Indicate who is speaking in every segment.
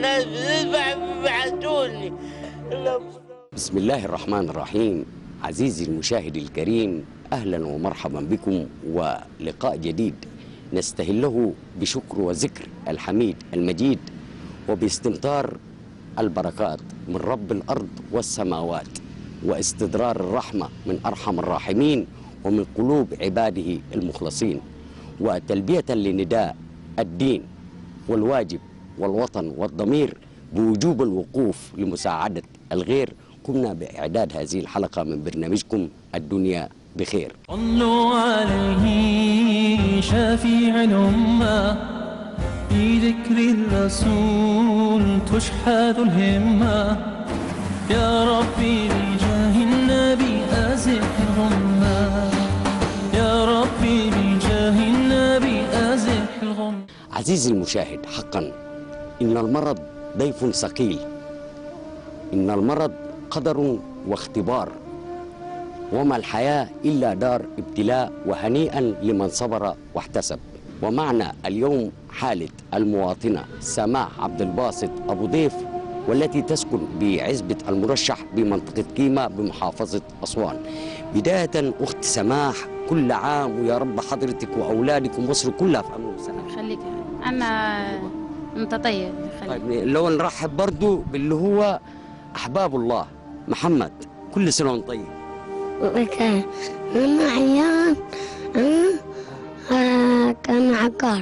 Speaker 1: الناس بيبعتوني
Speaker 2: بسم الله الرحمن الرحيم عزيزي المشاهد الكريم اهلا ومرحبا بكم ولقاء جديد نستهله بشكر وذكر الحميد المجيد وباستمطار البركات من رب الارض والسماوات واستدرار الرحمه من ارحم الراحمين ومن قلوب عباده المخلصين وتلبيه لنداء الدين والواجب والوطن والضمير بوجوب الوقوف لمساعده الغير قمنا باعداد هذه الحلقه من برنامجكم الدنيا بخير
Speaker 3: صلوا عليه شفيع الأمة بذكر الرسول تشحذ الهمة يا ربي بجاه النبي أزح الغمة يا ربي بجاه النبي أزح الغمة
Speaker 2: عزيزي المشاهد حقا ان المرض ضيف ثقيل ان المرض قدر واختبار وما الحياه الا دار ابتلاء وهنيئا لمن صبر واحتسب ومعنا اليوم حاله المواطنه سماح عبد الباسط ابو ضيف والتي تسكن بعزبه المرشح بمنطقه كيما بمحافظه اسوان بدايه اخت سماح كل عام ويا رب حضرتك واولادك ومصر كلها في امن وسلام
Speaker 4: خليك انا انت طيب خليك
Speaker 2: طيب لو نرحب برضو باللي هو احباب الله محمد كل سنه وانت طيب
Speaker 5: وكان أنا عيان أنا آه، كان عقارب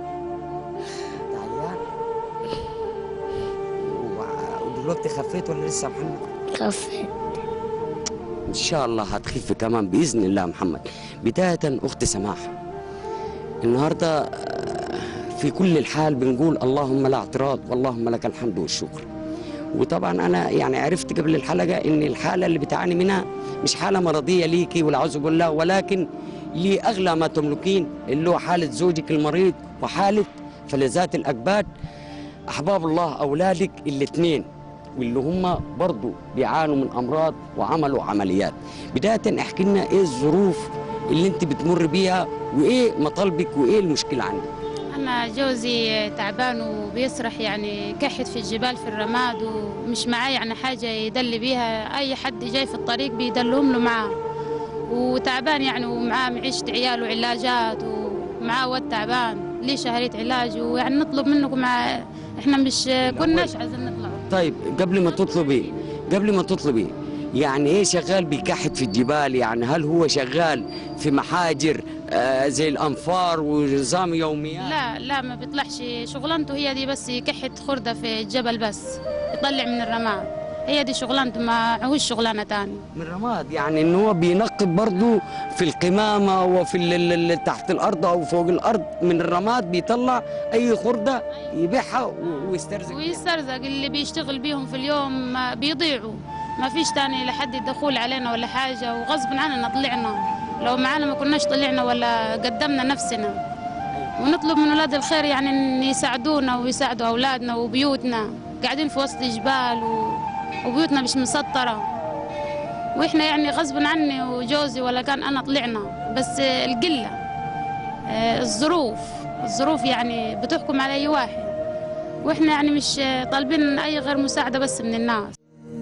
Speaker 2: ودلوقتي خفيت ولا لسه محمد
Speaker 5: خفيت
Speaker 2: ان شاء الله هتخف كمان باذن الله محمد بدايه اخت سماح النهارده آه، في كل الحال بنقول اللهم لا اعتراض واللهم لك الحمد والشكر وطبعا انا يعني عرفت قبل الحلقه ان الحاله اللي بتعاني منها مش حاله مرضيه ليكي والعياذ بالله ولكن لاغلى ما تملكين اللي هو حاله زوجك المريض وحاله فلذات الاكباد احباب الله اولادك الاثنين واللي هم برضو بيعانوا من امراض وعملوا عمليات بدايه احكي لنا ايه الظروف اللي انت بتمر بيها وايه مطالبك وايه المشكله عندك
Speaker 4: انا جوزي تعبان وبيسرح يعني كحت في الجبال في الرماد ومش معاه يعني حاجه يدل بيها اي حد جاي في الطريق بيدلهم له معاه وتعبان يعني ومعاه معيشة عيال وعلاجات ومعاه ود تعبان ليه شهرية علاج ويعني نطلب منكم مع احنا مش كناش عايزين نطلع
Speaker 2: طيب قبل ما تطلبي قبل ما تطلبي يعني ايه شغال بيكحت في الجبال يعني هل هو شغال في محاجر آه زي الانفار ونظام يوميات
Speaker 4: لا لا ما بيطلعش شغلانته هي دي بس يكحت خردة في الجبل بس يطلع من الرماد هي دي شغلانته ما هوش شغلانة تاني
Speaker 2: من رماد يعني ان هو بينقب برضه في القمامه وفي ال- ال- ال- تحت الارض او فوق الارض من الرماد بيطلع اي خرده يبيعها و- ويسترزق بيها.
Speaker 4: ويسترزق اللي بيشتغل بيهم في اليوم ما بيضيعوا ما فيش تاني لحد الدخول علينا ولا حاجة وغصب عننا طلعنا لو معانا ما كناش طلعنا ولا قدمنا نفسنا ونطلب من ولاد الخير يعني ان يساعدونا ويساعدوا اولادنا وبيوتنا قاعدين في وسط جبال و... وبيوتنا مش مسطرة واحنا يعني غصب عني وجوزي ولا كان انا طلعنا بس القلة آه، الظروف الظروف يعني بتحكم على اي واحد واحنا يعني مش طالبين اي غير مساعدة بس من الناس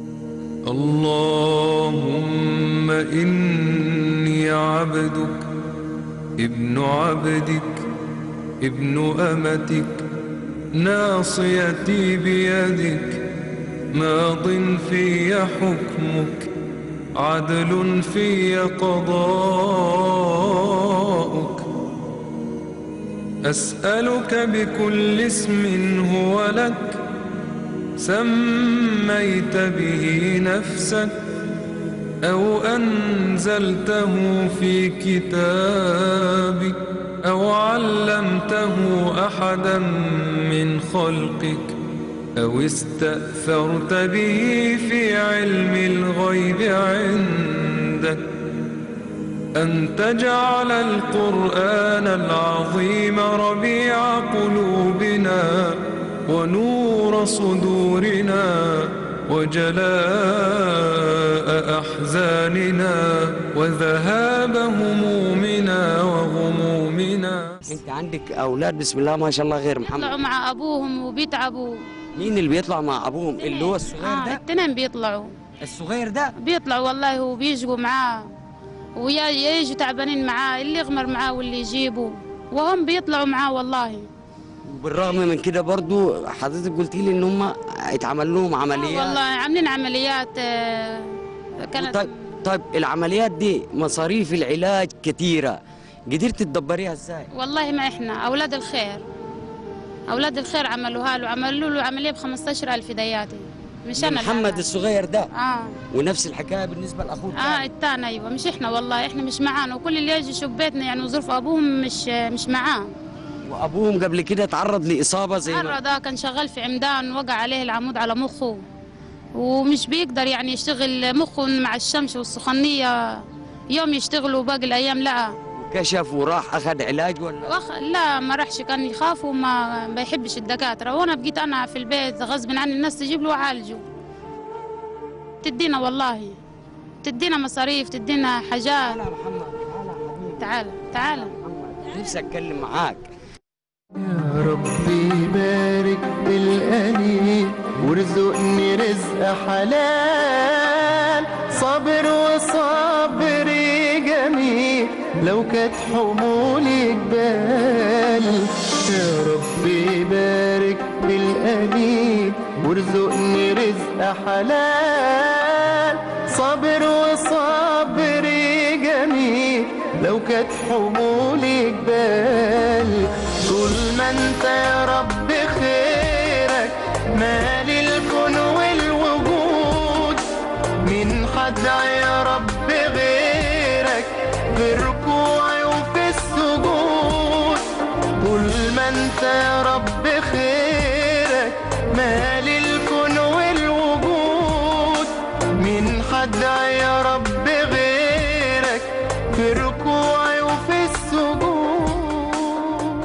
Speaker 6: اللهم إني عبدك ابن عبدك ابن أمتك ناصيتي بيدك ماض في حكمك عدل في قضاؤك أسألك بكل اسم هو لك سميت به نفسك أو أنزلته في كتابك أو علمته أحدا من خلقك أو استأثرت به في علم الغيب عندك أن تجعل القرآن العظيم ربيع قلوبنا ونور صدورنا وجلاء أحزاننا وذهاب همومنا وغمومنا
Speaker 2: انت عندك اولاد بسم الله ما شاء الله غير محمد
Speaker 4: يطلعوا مع ابوهم وبيتعبوا
Speaker 2: مين اللي بيطلع مع ابوهم اللي هو الصغير
Speaker 4: آه
Speaker 2: ده
Speaker 4: التنين بيطلعوا
Speaker 2: الصغير ده
Speaker 4: بيطلعوا والله وبيجوا معاه ويا يجوا تعبانين معاه اللي يغمر معاه واللي يجيبوا وهم بيطلعوا معاه والله
Speaker 2: وبالرغم من كده برضو حضرتك قلت لي ان هم اتعمل لهم
Speaker 4: آه
Speaker 2: عمليات
Speaker 4: والله عاملين عمليات آه، كانت
Speaker 2: طيب طيب العمليات دي مصاريف العلاج كتيره قدرت تدبريها ازاي
Speaker 4: والله ما احنا اولاد الخير اولاد الخير عملوها له عملوا له عمليه ب 15000 دياتي مش انا اللي
Speaker 2: محمد
Speaker 4: عملها.
Speaker 2: الصغير ده
Speaker 4: اه
Speaker 2: ونفس الحكايه بالنسبه لاخوه
Speaker 4: اه
Speaker 2: الثاني
Speaker 4: التاني ايوه مش احنا والله احنا مش معانا وكل اللي يجي يشوف بيتنا يعني وظروف ابوهم مش مش معاه
Speaker 2: وابوهم قبل كده تعرض لاصابه زي
Speaker 4: مرة
Speaker 2: ما
Speaker 4: ده كان شغال في عمدان وقع عليه العمود على مخه ومش بيقدر يعني يشتغل مخه مع الشمس والسخونية يوم يشتغل وباقي الأيام لا
Speaker 2: كشف وراح اخذ علاج ولا
Speaker 4: وخ... لا ما راحش كان يخاف وما بيحبش الدكاترة وأنا بقيت أنا في البيت غصب عني الناس تجيب له وأعالجه تدينا والله تدينا مصاريف تدينا حاجات
Speaker 2: تعالى يا محمد تعالى يا حبيبي
Speaker 4: تعال تعال
Speaker 2: محمد نفسي اتكلم معاك
Speaker 7: يا ربي بارك بالقليل وارزقني رزق حلال صابر وصبري جميل لو كانت حمولي جبال يا ربي بارك بالقليل وارزقني رزق حلال صابر وصبري جميل لو كانت حمولي جبال طول ما انت يا رب خيرك مال الكون والوجود من حدعي يا رب غيرك في ركوعي وفي السجود طول ما انت يا رب خيرك مال الكون والوجود من حدعي يا رب غيرك في ركوعي وفي السجود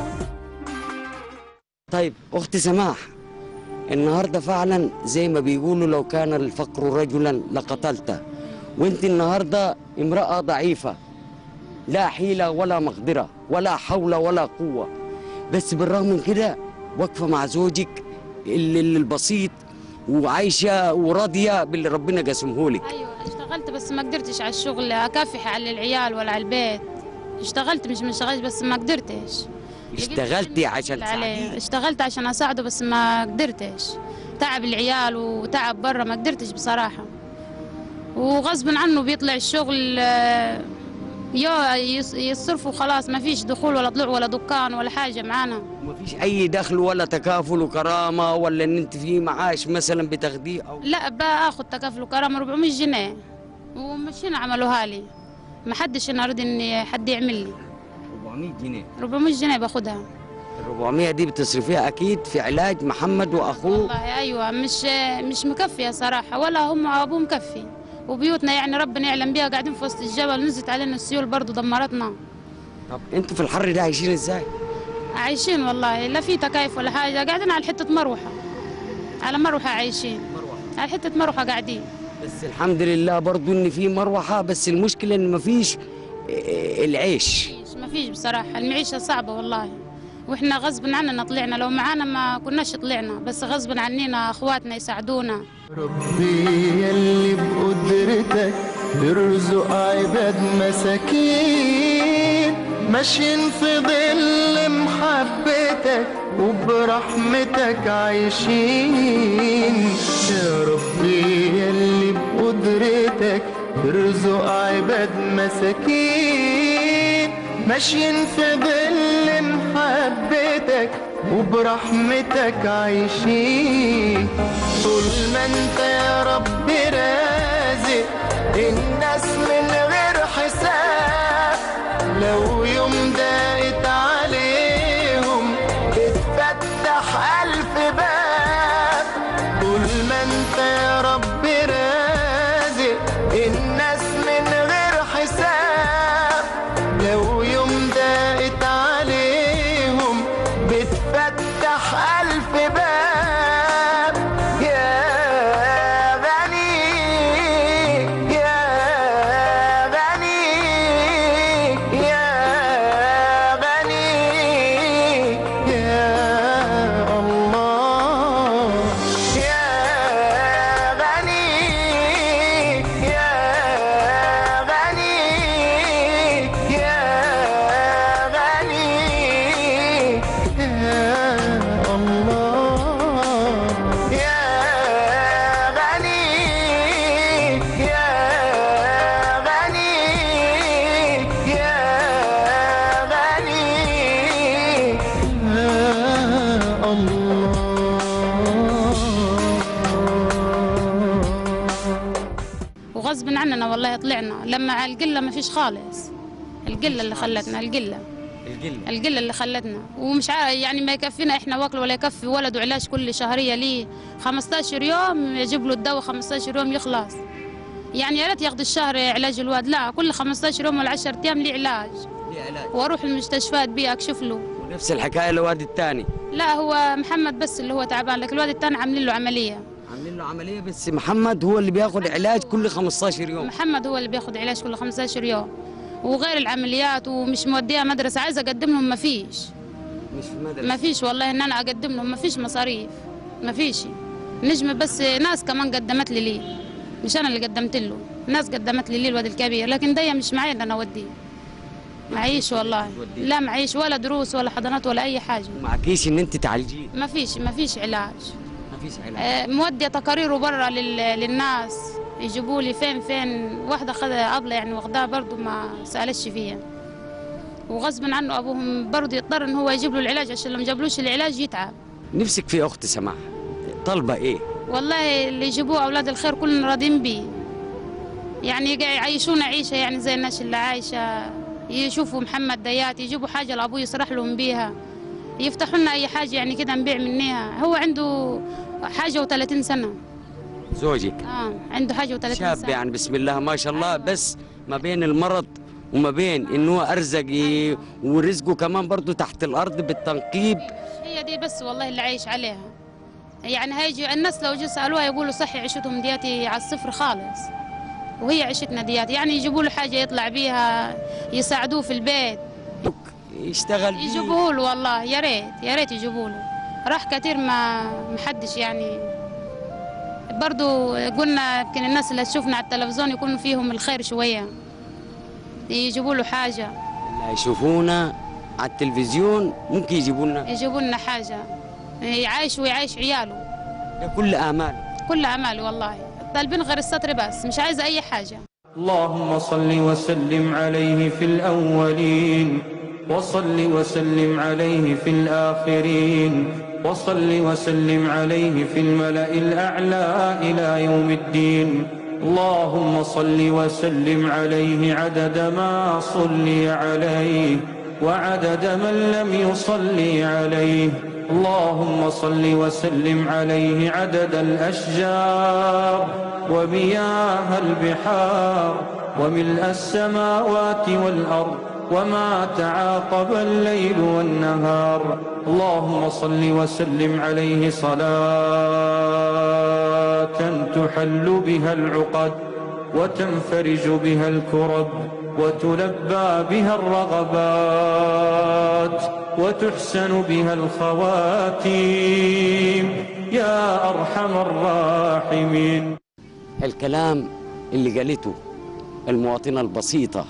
Speaker 2: طيب اختي سماح النهارده فعلا زي ما بيقولوا لو كان الفقر رجلا لقتلته وانت النهارده امراه ضعيفه لا حيله ولا مقدره ولا حول ولا قوه بس بالرغم من كده واقفه مع زوجك اللي اللي البسيط وعايشه وراضيه باللي ربنا قسمه لك
Speaker 4: ايوه اشتغلت بس ما قدرتش على الشغل اكافح على العيال ولا على البيت اشتغلت مش ما اشتغلتش بس ما قدرتش
Speaker 2: اشتغلتي عشان
Speaker 4: اللي عليه
Speaker 2: تساعديه
Speaker 4: اشتغلت عشان اساعده بس ما قدرتش تعب العيال وتعب برا ما قدرتش بصراحه وغصب عنه بيطلع الشغل آه، يا يص- يصرفوا خلاص ما فيش دخول ولا طلوع ولا دكان ولا حاجه معانا
Speaker 2: مفيش اي دخل ولا تكافل وكرامه ولا ان انت في معاش مثلا بتاخديه او
Speaker 4: لا باخذ تكافل وكرامه 400 جنيه ومش هنا عملوها لي ما حدش هنا رضي ان حد يعمل لي
Speaker 2: 400 جنيه
Speaker 4: 400 جنيه باخدها
Speaker 2: ال 400 دي بتصرفيها اكيد في علاج محمد واخوه
Speaker 4: والله ايوه مش مش مكفيه صراحه ولا هم ابوه مكفي وبيوتنا يعني ربنا يعلم بيها قاعدين في وسط الجبل نزلت علينا السيول برضو دمرتنا
Speaker 2: طب انتوا في الحر ده عايشين ازاي؟
Speaker 4: عايشين والله لا في تكيف ولا حاجه قاعدين على حته مروحه على مروحه عايشين على حته مروحه قاعدين
Speaker 2: بس الحمد لله برضو ان في مروحه بس المشكله ان مفيش آه، العيش
Speaker 4: مفيش مفيش بصراحه المعيشه صعبه والله واحنا غصب عننا طلعنا لو معانا ما كناش طلعنا بس غصب عننا اخواتنا يساعدونا
Speaker 7: ربي يلي بقدرتك ترزق عباد مساكين ماشيين في ظل محبتك وبرحمتك عايشين يا ربي يلي بقدرتك ترزق عباد مساكين ماشيين في ظل محبتك وبرحمتك عايشين طول ما انت يا رب رازق الناس من غير حساب لو يوم ضاقت عليهم اتفتح ألف باب طول ما انت يا رب رازق الناس من غير حساب لو يوم ضاقت عليهم بتفتح ألف باب يا غني يا غني يا غني يا الله
Speaker 4: غصب عننا والله طلعنا لما على القله ما فيش خالص القله اللي خلتنا القله
Speaker 2: القله
Speaker 4: القله اللي خلتنا ومش عارف يعني ما يكفينا احنا واكل ولا يكفي ولد وعلاج كل شهريه ليه 15 يوم يجيب له الدواء 15 يوم يخلص يعني يا ريت ياخذ الشهر علاج الواد لا كل 15 يوم ولا 10 ايام ليه علاج
Speaker 2: ليه علاج
Speaker 4: واروح المستشفيات بيه اكشف له
Speaker 2: ونفس الحكايه للواد الثاني
Speaker 4: لا هو محمد بس اللي هو تعبان لكن الواد الثاني عاملين له عمليه
Speaker 2: عاملين له عمليه بس محمد هو اللي بياخد علاج كل 15 يوم
Speaker 4: محمد هو اللي بياخذ علاج كل 15 يوم وغير العمليات ومش موديها مدرسه عايزه اقدم لهم ما فيش
Speaker 2: مش في مدرسه
Speaker 4: ما فيش والله ان انا اقدم لهم ما فيش مصاريف ما فيش نجمة بس ناس كمان قدمت لي ليه مش انا اللي قدمت له ناس قدمت لي ليه الواد الكبير لكن ده مش معي ان انا اوديه معيش والله
Speaker 2: توديه.
Speaker 4: لا معيش ولا دروس ولا حضانات ولا اي حاجه
Speaker 2: معكيش ان انت تعالجيه
Speaker 4: ما فيش ما فيش علاج
Speaker 2: ما فيش علاج
Speaker 4: آه، مودية تقاريره برا لل- للناس يجيبوا لي فين فين واحدة خد أبلة يعني واخداها برضو ما سألتش فيها وغصب عنه أبوهم برضو يضطر إن هو يجيب له العلاج عشان لو ما جابلوش العلاج يتعب
Speaker 2: نفسك في اخت سماح طالبه ايه
Speaker 4: والله اللي يجيبوه أولاد الخير كلنا راضين بيه يعني يقع- يعيشونا عيشة يعني زي الناس اللي عايشة يشوفوا محمد ديات يجيبوا حاجة لأبوه يسرح لهم بيها يفتحوا لنا أي حاجة يعني كده نبيع منها هو عنده حاجة و30 سنة
Speaker 2: زوجك
Speaker 4: اه عنده حاجه و30
Speaker 2: شاب
Speaker 4: سنه
Speaker 2: يعني بسم الله ما شاء الله
Speaker 4: أيوة.
Speaker 2: بس ما بين المرض وما بين ان هو ارزق ي- ورزقه كمان برضه تحت الارض بالتنقيب
Speaker 4: هي دي بس والله اللي عايش عليها يعني هيجي الناس لو جو سالوها يقولوا صحي عيشتهم دياتي على الصفر خالص وهي عيشتنا ديات يعني يجيبوا له حاجه يطلع بيها يساعدوه في البيت
Speaker 2: يشتغل بيه.
Speaker 4: يجيبوه له والله يا ريت يا ريت يجيبوه له راح كتير ما محدش يعني برضو قلنا يمكن الناس اللي تشوفنا على التلفزيون يكونوا فيهم الخير شويه يجيبوا له حاجه
Speaker 2: اللي هيشوفونا على التلفزيون ممكن يجيبوا لنا
Speaker 4: يجيبوا لنا حاجة يعيش ويعيش عياله
Speaker 2: ده كل امال
Speaker 4: كل أمال والله طالبين غير السطر بس مش عايزة أي حاجة
Speaker 3: اللهم صل وسلم عليه في الأولين وصل وسلم عليه في الآخرين وصل وسلم عليه في الملأ الأعلى إلى يوم الدين اللهم صل وسلم عليه عدد ما صلي عليه وعدد من لم يصلي عليه اللهم صل وسلم عليه عدد الأشجار ومياه البحار وملء السماوات والأرض وما تعاقب الليل والنهار اللهم صل وسلم عليه صلاة تحل بها العقد وتنفرج بها الكرب وتلبى بها الرغبات وتحسن بها الخواتيم يا أرحم الراحمين
Speaker 2: الكلام اللي قالته المواطنه البسيطه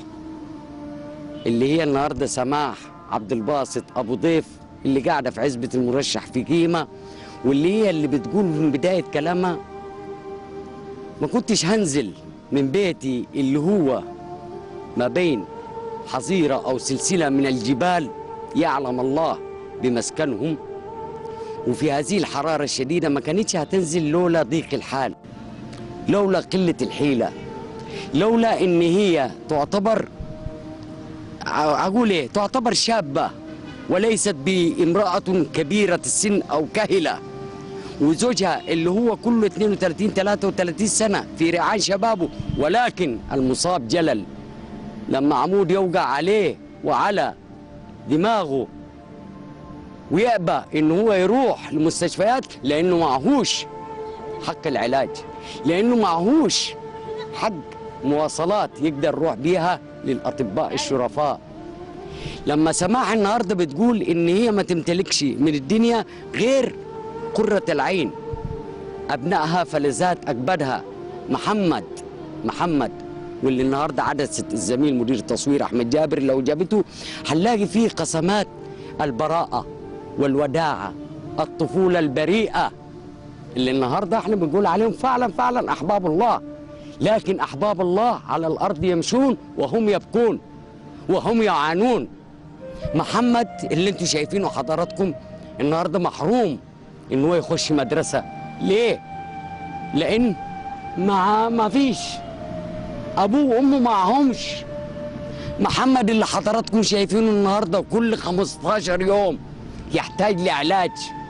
Speaker 2: اللي هي النهارده سماح عبد الباسط ابو ضيف اللي قاعده في عزبه المرشح في قيمه واللي هي اللي بتقول من بدايه كلامها ما كنتش هنزل من بيتي اللي هو ما بين حظيره او سلسله من الجبال يعلم الله بمسكنهم وفي هذه الحراره الشديده ما كانتش هتنزل لولا ضيق الحال لولا قله الحيله لولا ان هي تعتبر ع- اقول ايه تعتبر شابه وليست بامراه كبيره السن او كهله وزوجها اللي هو كله 32 33 سنه في رعاية شبابه ولكن المصاب جلل لما عمود يوقع عليه وعلى دماغه ويأبى ان هو يروح المستشفيات لانه معهوش حق العلاج لانه معهوش حق مواصلات يقدر يروح بيها للاطباء الشرفاء لما سماح النهارده بتقول ان هي ما تمتلكش من الدنيا غير قرة العين ابنائها فلذات اكبدها محمد محمد واللي النهارده عدسه الزميل مدير التصوير احمد جابر لو جابته هنلاقي فيه قسمات البراءه والوداعه الطفوله البريئه اللي النهارده احنا بنقول عليهم فعلا فعلا احباب الله لكن احباب الله على الارض يمشون وهم يبكون وهم يعانون محمد اللي انتم شايفينه حضراتكم النهارده محروم ان هو يخش مدرسه ليه لان ما ما فيش ابوه وامه معهمش محمد اللي حضراتكم شايفينه النهارده كل 15 يوم يحتاج لعلاج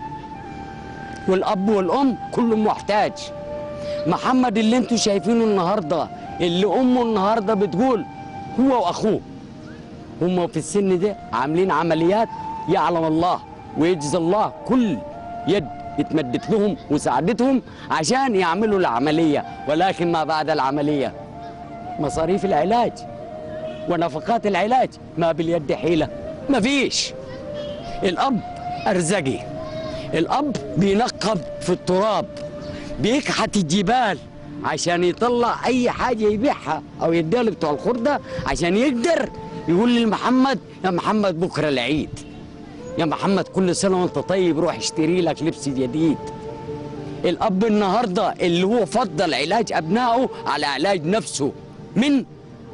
Speaker 2: والاب والام كلهم محتاج محمد اللي انتوا شايفينه النهارده اللي امه النهارده بتقول هو واخوه هم في السن ده عاملين عمليات يعلم الله ويجزي الله كل يد اتمدت لهم وساعدتهم عشان يعملوا العمليه ولكن ما بعد العمليه مصاريف العلاج ونفقات العلاج ما باليد حيله ما فيش الاب ارزقي الاب بينقب في التراب بيكحت الجبال عشان يطلع اي حاجه يبيعها او يديها بتوع الخرده عشان يقدر يقول لمحمد يا محمد بكره العيد يا محمد كل سنه وانت طيب روح اشتري لك لبس جديد الاب النهارده اللي هو فضل علاج ابنائه على علاج نفسه من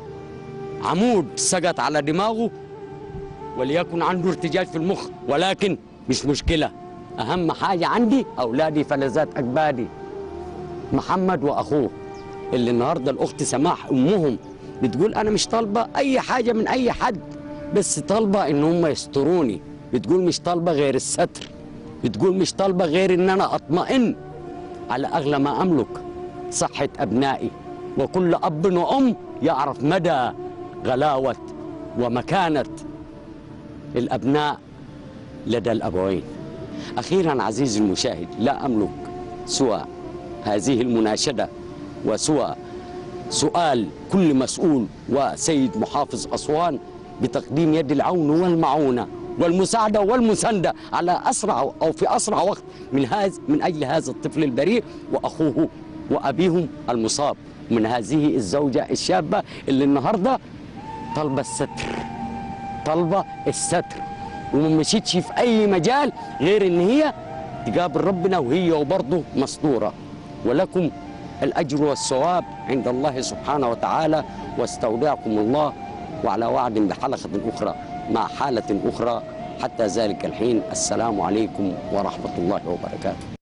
Speaker 2: عمود سقط على دماغه وليكن عنده ارتجاج في المخ ولكن مش مشكله اهم حاجه عندي اولادي فلذات اكبادي محمد واخوه اللي النهارده الاخت سماح امهم بتقول انا مش طالبه اي حاجه من اي حد بس طالبه ان هم يستروني بتقول مش طالبه غير الستر بتقول مش طالبه غير ان انا اطمئن على اغلى ما املك صحه ابنائي وكل اب وام يعرف مدى غلاوه ومكانه الابناء لدى الابوين اخيرا عزيزي المشاهد لا املك سوى هذه المناشده وسوى سؤال كل مسؤول وسيد محافظ اسوان بتقديم يد العون والمعونه والمساعده والمسانده على اسرع او في اسرع وقت من هذا من اجل هذا الطفل البريء واخوه وابيهم المصاب من هذه الزوجه الشابه اللي النهارده طالبه الستر طالبه الستر وما مشيتش في اي مجال غير ان هي تقابل ربنا وهي وبرضه مستوره ولكم الاجر والثواب عند الله سبحانه وتعالى واستودعكم الله وعلى وعد بحلقه اخرى مع حاله اخرى حتى ذلك الحين السلام عليكم ورحمه الله وبركاته